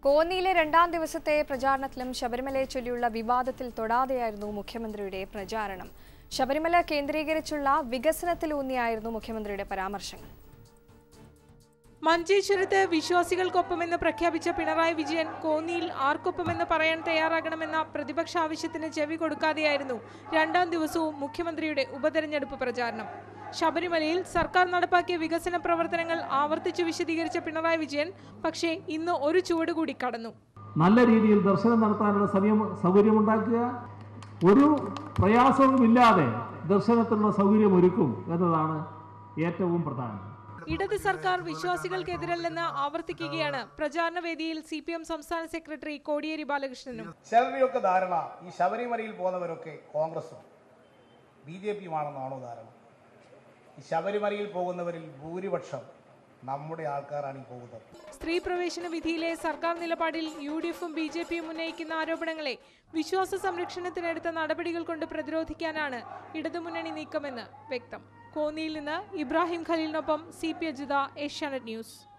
കോന്നിയിലെ രണ്ടാം ദിവസത്തെ പ്രചാരണത്തിലും ശബരിമലയെ ചൊല്ലിയുള്ള വിവാദത്തിൽ തൊടാതെയായിരുന്നു മുഖ്യമന്ത്രിയുടെ പ്രചാരണം ശബരിമല കേന്ദ്രീകരിച്ചുള്ള വികസനത്തിലൂന്നിയായിരുന്നു മുഖ്യമന്ത്രിയുടെ പരാമർശങ്ങൾ മഞ്ചേശ്വരത്ത് വിശ്വാസികൾക്കൊപ്പമെന്ന് പ്രഖ്യാപിച്ച പിണറായി വിജയൻ കോന്നിയിൽ ആർക്കൊപ്പമെന്ന് പറയാൻ തയ്യാറാകണമെന്ന പ്രതിപക്ഷ ആവശ്യത്തിന് ചെവി കൊടുക്കാതെയായിരുന്നു രണ്ടാം ദിവസവും മുഖ്യമന്ത്രിയുടെ ഉപതെരഞ്ഞെടുപ്പ് പ്രചാരണം ശബരിമലയിൽ സർക്കാർ നടപ്പാക്കിയ വികസന പ്രവർത്തനങ്ങൾ ആവർത്തിച്ചു വിശദീകരിച്ച പിണറായി വിജയൻ പക്ഷേ ഇന്ന് ഒരു ചുവട് കൂടി കടന്നു നല്ല രീതിയിൽ ദർശനം നടത്താനുള്ള സമയം സൗകര്യമുണ്ടാക്കുക ഒരു പ്രയാസവുമില്ലാതെ ദർശനത്തിനുള്ള സൗകര്യം ഒരുക്കും എന്നതാണ് ഏറ്റവും പ്രധാനം ഇടത് സർക്കാർ വിശ്വാസികൾക്കെതിരല്ലെന്ന് ആവർത്തിക്കുകയാണ് പ്രചാരണ വേദിയിൽ സി പി എം സംസ്ഥാന സെക്രട്ടറി കോടിയേരി ബാലകൃഷ്ണനും ചിലരുടെയൊക്കെ ധാരണ ഈ ശബരിമലയിൽ പോകുന്നവരൊക്കെ കോൺഗ്രസും ബി ജെ പിയുമാണെന്നാണോ ധാരണ ഈ ശബരിമലയിൽ പോകുന്നവരിൽ ഭൂരിപക്ഷം നമ്മുടെ ആൾക്കാരാണ് ഈ പോകുന്നത് സ്ത്രീ പ്രവേശന വിധിയിലെ സർക്കാർ നിലപാടിൽ യു ഡി എഫും ബി ജെ പിയും ഉന്നയിക്കുന്ന ആരോപണങ്ങളെ വിശ്വാസ സംരക്ഷണത്തിനെടുത്ത നടപടികൾ കൊണ്ട് പ്രതിരോധിക്കാനാണ് ഇടതുമുന്നണി നീക്കമെന്ന് വ്യക്തം കോന്നിയിൽ നിന്ന് ഇബ്രാഹിം ഖലീലിനൊപ്പം C P Ajitha Asianet news